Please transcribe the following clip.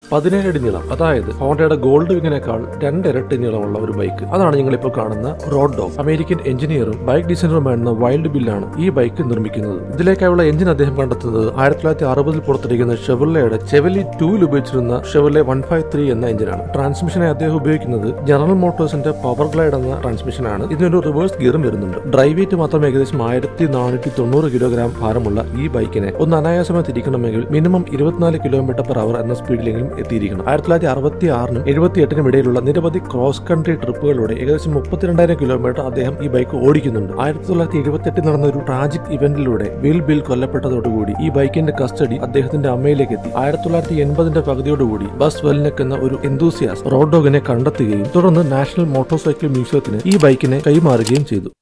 പതിനേഴ് അടി നീളം അതായത് ഹോണ്ടയുടെ ഗോൾഡ് വിങ്ങിനേക്കാൾ രണ്ടിരട്ടി നീളമുള്ള ഒരു ബൈക്ക് അതാണ് നിങ്ങൾ ഇപ്പോൾ കാണുന്ന റോഡ് ഡോഗ് അമേരിക്കൻ എഞ്ചിനീയറും ബൈക്ക് ഡിസൈനറുമായിരുന്ന വൈൽഡ് ബില്ലാണ് ഈ ബൈക്ക് നിർമ്മിക്കുന്നത് ഇതിലേക്കായുള്ള എഞ്ചിൻ അദ്ദേഹം കണ്ടെത്തുന്നത് ആയിരത്തി തൊള്ളായിരത്തി അറുപതിൽ പുറത്തിരിക്കുന്ന ഷെവർലയുടെ ചെവലി ടൂവിൽ ഉപയോഗിച്ചിരുന്ന ഷെവർലെ വൺ ഫൈവ് ത്രീ എന്ന എഞ്ചിനാണ് ട്രാൻസ്മിഷനെ അദ്ദേഹം ഉപയോഗിക്കുന്നത് ജനറൽ മോട്ടോഴ്സിന്റെ പവർ ഗ്ലൈഡ് എന്ന ട്രാൻസ്മിഷനാണ് ഇതിനൊരു റിവേഴ്സ് ഗിയറും വരുന്നുണ്ട് ഡ്രൈവ് വെയിറ്റ് മാത്രം ഏകദേശം ആയിരത്തി നാനൂറ്റി തൊണ്ണൂറ് കിലോഗ്രാം ഭാരമുള്ള ഈ ബൈക്കിനെ ഒന്ന് അനായാസമായി തിരിക്കണമെങ്കിൽ മിനിമം ഇരുപത്തിനാല് കിലോമീറ്റർ പെർ അവർ എന്ന സ്പീഡിലെങ്കിലും എത്തിയിരിക്കണം ആയിരത്തി തൊള്ളായിരത്തി അറുപത്തി ആറിനും എഴുപത്തി എട്ടിനും ഇടയിലുള്ള നിരവധി ക്രോസ് കൺട്രി ട്രിപ്പുകളിലൂടെ ഏകദേശം മുപ്പത്തിരണ്ടായിരം കിലോമീറ്റർ അദ്ദേഹം ഈ ബൈക്ക് ഓടിക്കുന്നുണ്ട് ആയിരത്തി തൊള്ളായിരത്തി എഴുപത്തി എട്ടിൽ നടന്ന ഒരു ട്രാജിക് ഇവന്റിലൂടെ വിൽ ബിൽ കൊല്ലപ്പെട്ടതോടുകൂടി ഈ ബൈക്കിന്റെ കസ്റ്റഡി അദ്ദേഹത്തിന്റെ അമ്മയിലേക്ക് എത്തി ആയിരത്തി തൊള്ളായിരത്തി എൺപതിന്റെ പകുതിയോടുകൂടി ബസ് വെൽനെക് എന്ന ഒരു എന്തൂസിയാസ് റോഡ് ഡോഗിനെ കണ്ടെത്തുകയും തുടർന്ന് നാഷണൽ മോട്ടോർ സൈക്കിൾ മ്യൂസിയത്തിന് ഈ ബൈക്കിനെ കൈമാറുകയും ചെയ്തു